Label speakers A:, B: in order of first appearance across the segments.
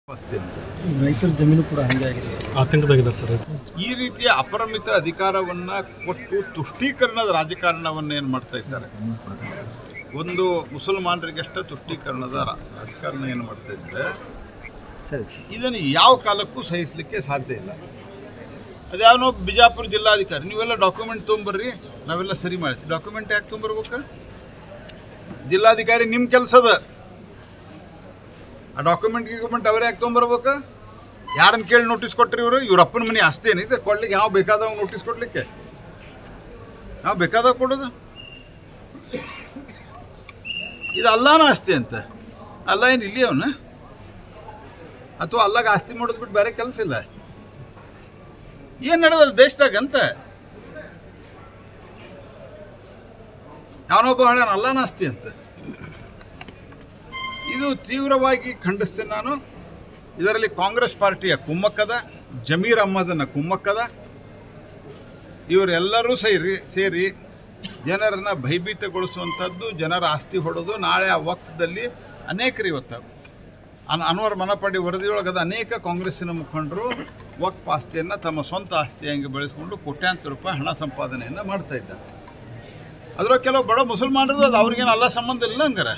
A: ರೈತರ ಜಮೀನು ಕೂಡ ಹಂಗೆ ಆಗಿದೆ ಸರ್
B: ಆತಂಕದಾಗಿದ್ದಾರೆ ಸರ್
C: ಈ ರೀತಿಯ ಅಪರಿಮಿತ ಅಧಿಕಾರವನ್ನು ಕೊಟ್ಟು ತುಷ್ಟೀಕರಣದ ರಾಜಕಾರಣವನ್ನು ಏನು ಮಾಡ್ತಾ ಇದ್ದಾರೆ ಒಂದು ಮುಸಲ್ಮಾನರಿಗಷ್ಟೇ ತುಷ್ಟೀಕರಣದ ರಾ- ರಾಜಕಾರಣ ಏನು ಮಾಡ್ತಾ ಇದ್ದಾರೆ
A: ಸರಿ ಸರ್
C: ಇದನ್ನು ಯಾವ ಕಾಲಕ್ಕೂ ಸಹಿಸಲಿಕ್ಕೆ ಸಾಧ್ಯ ಇಲ್ಲ ಅದ್ಯಾವನೋ ಬಿಜಾಪುರ ಜಿಲ್ಲಾಧಿಕಾರಿ ನೀವೆಲ್ಲ ಡಾಕ್ಯುಮೆಂಟ್ ತೊಗೊಂಬರ್ರಿ ನಾವೆಲ್ಲ ಸರಿ ಮಾಡ್ತೀವಿ ಡಾಕ್ಯುಮೆಂಟ್ ಯಾಕೆ ತೊಗೊಂಬರ್ಬೇಕು ಜಿಲ್ಲಾಧಿಕಾರಿ ನಿಮ್ಮ ಕೆಲಸದ ಆ ಡಾಕ್ಯುಮೆಂಟ್ ಗಿಕ್ಯುಮೆಂಟ್ ಅವರೇ ಯಾಕೆ ತೊಗೊಂಬರ್ಬೇಕು ಯಾರನ್ನ ಕೇಳಿ ನೋಟಿಸ್ ಕೊಟ್ರಿ ಇವರು ಇವ್ರ ಅಪ್ಪನ ಮನೆ ಆಸ್ತಿ ಏನಿದೆ ಕೊಡ್ಲಿಕ್ಕೆ ಯಾವ ಬೇಕಾದವ್ ನೋಟಿಸ್ ಕೊಡ್ಲಿಕ್ಕೆ ಯಾವ ಬೇಕಾದವ್ ಕೊಡೋದು ಇದು ಅಲ್ಲಾನ ಆಸ್ತಿ ಅಂತ ಅಲ್ಲ ಏನು ಇಲ್ಲಿ ಅವನ ಅಥವಾ ಅಲ್ಲಾಗ ಆಸ್ತಿ ಮಾಡೋದು ಬಿಟ್ಟು ಬೇರೆ ಕೆಲಸ ಇಲ್ಲ ಏನು ನಡೆದಲ್ಲ ದೇಶದಾಗ ಅಂತ ಯಾವನೊಬ್ಬ ಹೇಳ ಅಲ್ಲಾನ ಆಸ್ತಿ ಅಂತ ಇದು ತೀವ್ರವಾಗಿ ಖಂಡಿಸ್ತೇನೆ ನಾನು ಇದರಲ್ಲಿ ಕಾಂಗ್ರೆಸ್ ಪಾರ್ಟಿಯ ಕುಮ್ಮಕ್ಕದ ಜಮೀರ್ ಅಹ್ಮದನ ಕುಮ್ಮಕ್ಕದ ಇವರೆಲ್ಲರೂ ಸೇರಿ ಸೇರಿ ಜನರನ್ನು ಭಯಭೀತಗೊಳಿಸುವಂಥದ್ದು ಜನರ ಆಸ್ತಿ ಹೊಡೆದು ನಾಳೆ ಆ ವಕ್ತದಲ್ಲಿ ಅನೇಕರು ಇವತ್ತು ಅನ್ ಅನ್ವರ್ ಮನಪಾಡಿ ವರದಿಯೊಳಗದ ಅನೇಕ ಕಾಂಗ್ರೆಸ್ಸಿನ ಮುಖಂಡರು ವಕ್ಫ್ ಆಸ್ತಿಯನ್ನು ತಮ್ಮ ಸ್ವಂತ ಆಸ್ತಿಯಾಗಿ ಬೆಳೆಸ್ಕೊಂಡು ಕೋಟ್ಯಾಂತರ ರೂಪಾಯಿ ಹಣ ಸಂಪಾದನೆಯನ್ನು ಮಾಡ್ತಾ ಇದ್ದಾರೆ ಅದರ ಕೆಲವು ಬಡ ಮುಸಲ್ಮಾನರದು ಅದು ಅವ್ರಿಗೇನು ಅಲ್ಲ ಸಂಬಂಧ ಇಲ್ಲ ಹಂಗಾರೆ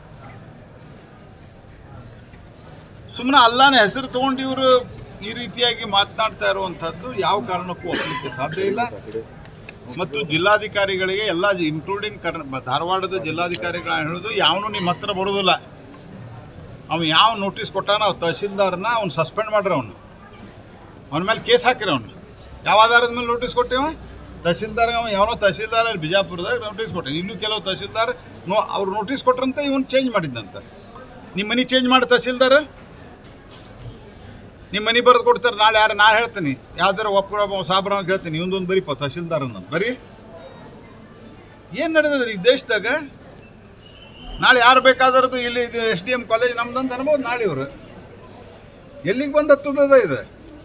C: ಸುಮ್ಮನೆ ಅಲ್ಲಾನ ಹೆಸರು ತೊಗೊಂಡು ಇವರು ಈ ರೀತಿಯಾಗಿ ಮಾತನಾಡ್ತಾ ಇರುವಂಥದ್ದು ಯಾವ ಕಾರಣಕ್ಕೂ ಒಪ್ಪಲಿಕ್ಕೆ ಸಾಧ್ಯ ಇಲ್ಲ ಮತ್ತು ಜಿಲ್ಲಾಧಿಕಾರಿಗಳಿಗೆ ಎಲ್ಲ ಇನ್ಕ್ಲೂಡಿಂಗ್ ಕರ್ ಧಾರವಾಡದ ಜಿಲ್ಲಾಧಿಕಾರಿಗಳ ಹೇಳೋದು ಯಾವನು ನಿಮ್ಮ ಹತ್ರ ಬರೋದಿಲ್ಲ ಅವ್ನು ಯಾವ ನೋಟಿಸ್ ಕೊಟ್ಟಾನ ಅವ್ನು ತಹಶೀಲ್ದಾರ್ನ ಅವ್ನು ಸಸ್ಪೆಂಡ್ ಮಾಡ್ರಿ ಅವನು ಅವನ ಮೇಲೆ ಕೇಸ್ ಹಾಕಿರಿ ಅವನು ಯಾವ ಆಧಾರದ ಮೇಲೆ ನೋಟಿಸ್ ಕೊಟ್ಟೇವ ತಹಶೀಲ್ದಾರ್ ಅವ ಯಾವನೋ ತಹಶೀಲ್ದಾರ್ ಅಲ್ಲಿ ಬಿಜಾಪುರದಾಗ ನೋಟಿಸ್ ಕೊಟ್ಟೆ ಇನ್ನೂ ಕೆಲವು ತಹಶೀಲ್ದಾರ್ ನೋ ಅವ್ರು ನೋಟಿಸ್ ಕೊಟ್ರಂತ ಇವನು ಚೇಂಜ್ ಮಾಡಿದ್ದಂತ ನಿಮ್ಮ ಮನೆ ಚೇಂಜ್ ಮಾಡಿ ತಹಶೀಲ್ದಾರ್ ನಿಮ್ಮ ಮನೆ ಬರೆದು ಕೊಡ್ತಾರೆ ನಾಳೆ ಯಾರು ನಾನು ಹೇಳ್ತೀನಿ ಯಾವ್ದಾರ ಒಬ್ಬರ ಸಾಬ್ರ ಹೇಳ್ತೀನಿ ಇವೊಂದೊಂದು ಬರೀಪ ತಹಶೀಲ್ದಾರ್ ಅನ್ನೋದು ಬರೀ ಏನು ನಡೆದದ್ರಿ ಈ ದೇಶದಾಗ ನಾಳೆ ಯಾರು ಬೇಕಾದರದು ಇಲ್ಲಿ ಇದು ಎಸ್ ಡಿ ಎಮ್ ಕಾಲೇಜ್ ನಮ್ದು ಅಂತ ಅನ್ಬೋದು ನಾಳೆ ಇವರು ಎಲ್ಲಿಗೆ ಬಂದು ಹತ್ತದ ಇದು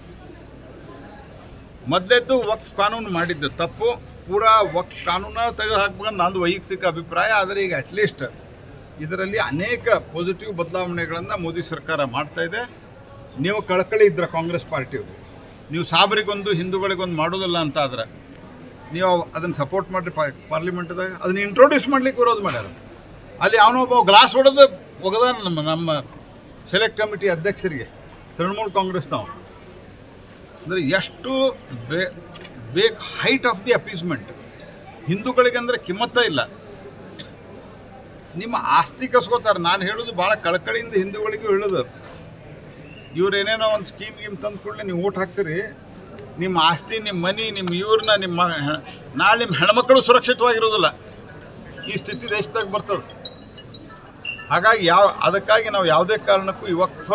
C: ಮೊದಲೆದ್ದು ವಕ್ಫ್ ಕಾನೂನು ಮಾಡಿದ್ದು ತಪ್ಪು ಪೂರಾ ವಕ್ಫ್ ಕಾನೂನ ತೆಗೆದು ಹಾಕ್ಬೇಕಂತ ನಂದು ವೈಯಕ್ತಿಕ ಅಭಿಪ್ರಾಯ ಆದರೆ ಈಗ ಅಟ್ಲೀಸ್ಟ್ ಇದರಲ್ಲಿ ಅನೇಕ ಪಾಸಿಟಿವ್ ಬದಲಾವಣೆಗಳನ್ನು ಮೋದಿ ಸರ್ಕಾರ ಮಾಡ್ತಾ ಇದೆ ನೀವು ಕಳಕಳಿ ಇದ್ರ ಕಾಂಗ್ರೆಸ್ ಪಾರ್ಟಿಯವರು ನೀವು ಸಾಬರಿಗೊಂದು ಹಿಂದೂಗಳಿಗೊಂದು ಮಾಡೋದಿಲ್ಲ ಅಂತ ಆದ್ರೆ ನೀವು ಅದನ್ನು ಸಪೋರ್ಟ್ ಮಾಡಿರಿ ಪಾರ್ಲಿಮೆಂಟ್ದಾಗ ಅದನ್ನ ಇಂಟ್ರೊಡ್ಯೂಸ್ ಮಾಡ್ಲಿಕ್ಕೆ ವಿರೋಧ ಮಾಡ್ಯಾರ ಅಲ್ಲಿ ಅವನೊಬ್ಬ ಗ್ಲಾಸ್ ಹೊಡೆದು ಒಗದಾನ ನಮ್ಮ ನಮ್ಮ ಸೆಲೆಕ್ಟ್ ಕಮಿಟಿ ಅಧ್ಯಕ್ಷರಿಗೆ ತೃಣಮೂಲ ಕಾಂಗ್ರೆಸ್ನವ ಅಂದರೆ ಎಷ್ಟು ಬೇ ಬೇಕ್ ಹೈಟ್ ಆಫ್ ದಿ ಅಪೀಸ್ಮೆಂಟ್ ಹಿಂದೂಗಳಿಗೆ ಅಂದರೆ ಕಿಮ್ಮತ್ತ ಇಲ್ಲ ನಿಮ್ಮ ಆಸ್ತಿ ಕಸ್ಕೋತಾರೆ ನಾನು ಹೇಳೋದು ಭಾಳ ಕಳಕಳಿಯಿಂದ ಹಿಂದೂಗಳಿಗೂ ಹೇಳೋದು ಇವ್ರು ಏನೇನೋ ಒಂದು ಸ್ಕೀಮ್ ಗೀಮ್ ತಂದು ಕೂಡಲೇ ನೀವು ಓಟ್ ಹಾಕ್ತೀರಿ ನಿಮ್ಮ ಆಸ್ತಿ ನಿಮ್ಮ ಮನಿ ನಿಮ್ಮ ಇವ್ರನ್ನ ನಿಮ್ಮ ಹೆ- ನಾಳೆ ನಿಮ್ಮ ಹೆಣ್ಮಕ್ಳು ಸುರಕ್ಷಿತವಾಗಿರೋದಿಲ್ಲ ಈ ಸ್ಥಿತಿ ದೇಶದಾಗ ಬರ್ತದೆ ಹಾಗಾಗಿ ಯಾವ ಅದಕ್ಕಾಗಿ ನಾವು ಯಾವುದೇ ಕಾರಣಕ್ಕೂ ಈ ವಕ್ಫ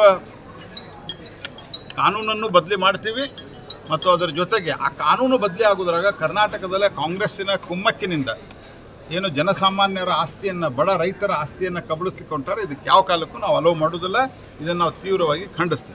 C: ಕಾನೂನನ್ನು ಬದಲಿ ಮಾಡ್ತೀವಿ ಮತ್ತು ಅದರ ಜೊತೆಗೆ ಆ ಕಾನೂನು ಬದಲಿ ಆಗೋದ್ರಾಗ ಕರ್ನಾಟಕದಲ್ಲೇ ಕಾಂಗ್ರೆಸ್ಸಿನ ಕುಮ್ಮಕ್ಕಿನಿಂದ ಏನು ಜನಸಾಮಾನ್ಯರ ಆಸ್ತಿಯನ್ನು ಬಡ ರೈತರ ಆಸ್ತಿಯನ್ನು ಕಬಳಿಸ್ಲಿಕ್ಕೆ ಹೊಂಟಾರೆ ಇದಕ್ಕೆ ಯಾವ ಕಾಲಕ್ಕೂ ನಾವು ಅಲೋ ಮಾಡೋದಿಲ್ಲ ಇದನ್ನು ನಾವು ತೀವ್ರವಾಗಿ ಖಂಡಿಸ್ತೀವಿ